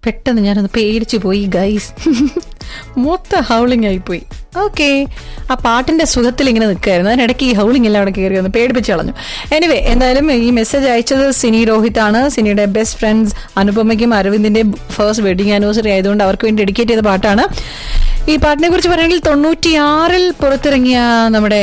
പെട്ടെന്ന് ഞാനൊന്ന് പേടിച്ചു പോയി ഗൈസ് മൊത്തം ഹൗളിംഗ് ആയിപ്പോയി ഓക്കെ ആ പാട്ടിന്റെ സുഖത്തിൽ ഇങ്ങനെ നിൽക്കായിരുന്നു അതിനിടയ്ക്ക് ഈ ഹൗളിംഗ് എല്ലാം അവിടെ കയറി വന്ന് പേടിപ്പിച്ച് കളഞ്ഞു എനിവേ എന്തായാലും ഈ മെസ്സേജ് അയച്ചത് സിനി രോഹിത് ആണ് സിനിയുടെ ബെസ്റ്റ് ഫ്രണ്ട്സ് അനുപമയ്ക്കും അരവിന്ദിന്റെ ഫസ്റ്റ് വെഡിങ് ആനിവേഴ്സറി ആയതുകൊണ്ട് അവർക്ക് വേണ്ടി ഡെഡിക്കേറ്റ് ചെയ്ത പാട്ടാണ് ഈ പാട്ടിനെ കുറിച്ച് പറയുകയാണെങ്കിൽ തൊണ്ണൂറ്റിയാറിൽ പുറത്തിറങ്ങിയ നമ്മുടെ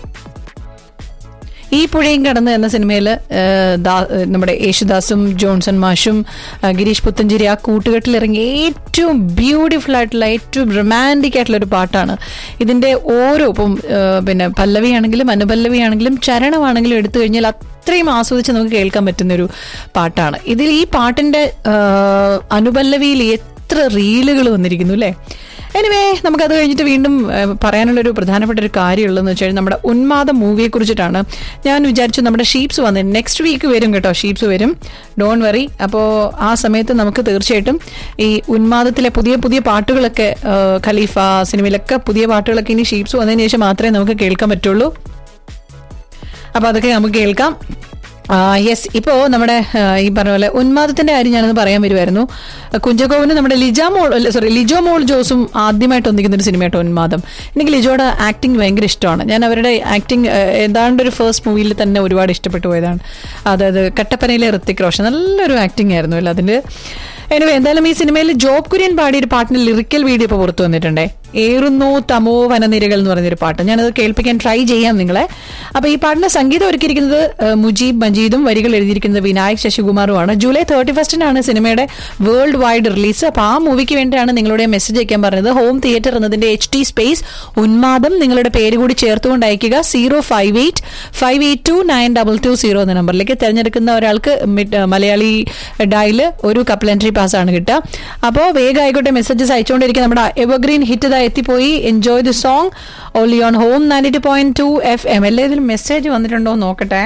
ഈ പുഴയും കടന്ന് എന്ന സിനിമയിൽ നമ്മുടെ യേശുദാസും ജോൺസൺ മാഷും ആ, ഗിരീഷ് പുത്തഞ്ചേരി ആ കൂട്ടുകെട്ടിൽ ഇറങ്ങിയ ഏറ്റവും ബ്യൂട്ടിഫുൾ ആയിട്ടുള്ള ഏറ്റവും റൊമാൻറ്റിക് ആയിട്ടുള്ള ഒരു പാട്ടാണ് ഇതിന്റെ ഓരോ ഇപ്പം ആ, പിന്നെ പല്ലവിയാണെങ്കിലും അനുപല്ലവിയാണെങ്കിലും ചരണമാണെങ്കിലും എടുത്തു കഴിഞ്ഞാൽ അത്രയും ആസ്വദിച്ച് നമുക്ക് കേൾക്കാൻ പറ്റുന്ന ഒരു പാട്ടാണ് ഇതിൽ ഈ പാട്ടിന്റെ ആ, അനുപല്ലവിയിൽ എത്ര റീലുകൾ വന്നിരിക്കുന്നു അല്ലേ എനിവേ നമുക്കത് കഴിഞ്ഞിട്ട് വീണ്ടും ഏഹ്, പറയാനുള്ളൊരു പ്രധാനപ്പെട്ട ഒരു കാര്യമുള്ളതെന്ന് വെച്ചാൽ നമ്മുടെ ഉന്മാദ മൂവിയെ കുറിച്ചിട്ടാണ് ഞാൻ വിചാരിച്ചു നമ്മുടെ ഷീപ്സ് വന്ന് നെക്സ്റ്റ് വീക്ക് വരും കേട്ടോ ഷീപ്സ് വരും ഡോൺ വറി അപ്പോൾ ആ സമയത്ത് നമുക്ക് തീർച്ചയായിട്ടും ഈ ഉന്മാദത്തിലെ പുതിയ പുതിയ പാട്ടുകളൊക്കെ ഏഹ്, ഖലീഫ സിനിമയിലൊക്കെ പുതിയ പാട്ടുകളൊക്കെ ഇനി ഷീപ്സ് വന്നതിന് ശേഷം മാത്രമേ നമുക്ക് കേൾക്കാൻ പറ്റുള്ളൂ അപ്പൊ അതൊക്കെ നമുക്ക് കേൾക്കാം യെസ് ഇപ്പോ നമ്മുടെ ആ, ഈ പറഞ്ഞ പോലെ ഉന്മാദത്തിന്റെ കാര്യം ഞാനൊന്ന് പറയാൻ വരുമായിരുന്നു കുഞ്ചകോവിന് നമ്മുടെ ലിജ മോൾ സോറി ലിജോ മോൾ ജോസും ആദ്യമായിട്ട് ഒന്നിക്കുന്ന ഒരു സിനിമയായിട്ട് ഉന്മാദം എനിക്ക് ലിജോയുടെ ആക്ടിങ് ഭയങ്കര ഇഷ്ടമാണ് ഞാൻ അവരുടെ ആക്ടിങ് ഏതാണ്ട് ഒരു ഫസ്റ്റ് മൂവിയിൽ തന്നെ ഒരുപാട് ഇഷ്ടപ്പെട്ടു പോയതാണ് അതായത് കട്ടപ്പനയിലെ ഋത്തിക് റോഷൻ നല്ലൊരു ആക്ടിങ് ആയിരുന്നു അല്ല അതിന്റെ എനിവേ എന്തായാലും ഈ സിനിമയിൽ ജോബ് കുര്യൻ പാടിയ ഒരു പാട്ടിന് ലിറിക്കൽ വീഡിയോ ഇപ്പോൾ പുറത്തു വന്നിട്ടുണ്ടേ ഏറുന്നു തമോ വനനിരകൾ എന്ന് പറഞ്ഞൊരു പാട്ട് ഞാനത് കേൾപ്പിക്കാൻ ട്രൈ ചെയ്യാം നിങ്ങളെ അപ്പൊ ഈ പാട്ടിന്റെ സംഗീതം ഒരുക്കിയിരിക്കുന്നത് ഏഹ്, മുജീബ് മജീദും വരികൾ എഴുതിയിരിക്കുന്നത് വിനായക് ശശികുമാറുമാണ് ജൂലൈ തേർട്ടി ഫസ്റ്റിനാണ് സിനിമയുടെ വേൾഡ് വൈഡ് റിലീസ് അപ്പൊ ആ മൂവിക്ക് വേണ്ടിയാണ് നിങ്ങളുടെ മെസ്സേജ് അയക്കാൻ പറഞ്ഞത് ഹോം തിയേറ്റർ എന്നതിന്റെ എച്ച് ടി സ്പേസ് ഉന്മാദം നിങ്ങളുടെ പേര് കൂടി ചേർത്തുകൊണ്ട് അയക്കുക zero five eight five eight two nine double two zero എന്ന നമ്പറിലേക്ക് തിരഞ്ഞെടുക്കുന്ന ഒരാൾക്ക് മിഡ്- മലയാളി ഡയല് ഒരു കപ്ലൻട്രി പാസ് ആണ് കിട്ടുക അപ്പോൾ വേഗം ആയിക്കോട്ടെ മെസ്സേജസ് അയച്ചുകൊണ്ടിരിക്കുക നമ്മുടെ എവർഗ്രീൻ ഹിറ്റ് ഇതാ എത്തിപ്പോയി enjoy the song only on home ninety two point two F M എല്ലാ ഇതിലും മെസ്സേജ് വന്നിട്ടുണ്ടോ എന്ന് നോക്കട്ടെ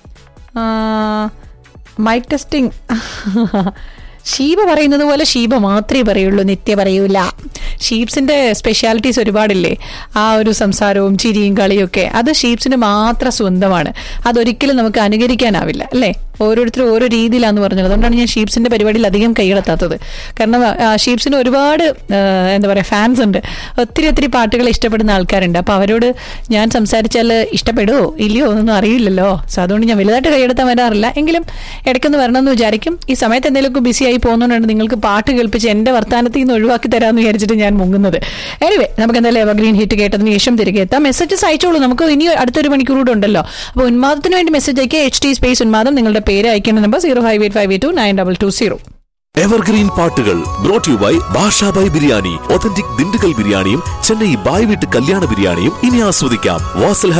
മൈക്ക് ടെസ്റ്റിംഗ് ഷീബ പറയുന്നത് പോലെ ഷീബ മാത്രമേ പറയുള്ളൂ നിത്യ പറയൂല ഷീപ്സിന്റെ സ്പെഷ്യാലിറ്റീസ് ഒരുപാടില്ലേ ആ ഒരു സംസാരവും ചിരിയും കളിയും ഒക്കെ അത് ഷീപ്സിന് മാത്രം സ്വന്തമാണ് അതൊരിക്കലും നമുക്ക് അനുകരിക്കാനാവില്ല അല്ലേ ഓരോരുത്തരും ഓരോ രീതിയിലാന്ന് പറഞ്ഞത് അതുകൊണ്ടാണ് ഞാൻ ഷീപ്സിന്റെ പരിപാടിയിൽ അധികം കൈകടത്താത്തത് കാരണം ആ, ഷീപ്സിന് ഒരുപാട് ആ, എന്താ പറയുക ഫാൻസ് ഉണ്ട് ഒത്തിരി ഒത്തിരി പാട്ടുകൾ ഇഷ്ടപ്പെടുന്ന ആൾക്കാരുണ്ട് അപ്പൊ അവരോട് ഞാൻ സംസാരിച്ചാൽ ഇഷ്ടപ്പെടുമോ ഇല്ലയോ എന്നൊന്നും അറിയില്ലല്ലോ സോ അതുകൊണ്ട് ഞാൻ വലുതായിട്ട് കൈയെടുത്താൻ വരാറില്ല എങ്കിലും ഇടയ്ക്കൊന്ന് വരണമെന്ന് വിചാരിക്കും ഈ സമയത്ത് എന്തെങ്കിലുമൊക്കെ ബിസി ആയി പോകുന്നതുകൊണ്ട് നിങ്ങൾക്ക് പാട്ട് കേൾപ്പിച്ച് എന്റെ വർത്താനത്തിൽ നിന്ന് ഒഴിവാക്കി തരാമെന്ന് വിചാരിച്ചിട്ട് ഞാൻ മുങ്ങുന്നത് എനിവേ നമുക്ക് എന്തായാലും എവർഗ്രീൻ ഹിറ്റ് കേട്ടതിന് ശേഷം തിരികെ എത്താം മെസ്സേജസ് അയച്ചോളൂ നമുക്ക് ഇനി അടുത്തൊരു മണിക്കൂർ കൂടെ ഉണ്ടല്ലോ അപ്പോൾ ഉന്മാദത്തിന് വേണ്ടി മെസ്സേജ് അയക്കുക എച്ച് ടി സ്പേസ് ഉന്മാദം നിങ്ങളുടെ പേര് അയക്കേണ്ട number zero five eight five eight two nine double two zero evergreen പാട്ടുകൾ brought you by Basha Bhai Biryani authentic Dindigul ബിരിയാണിയും ചെന്നൈ ബായ് വീട്ട് കല്യാണ ബിരിയാണിയും ഇനി ആസ്വദിക്കാം വാസൽ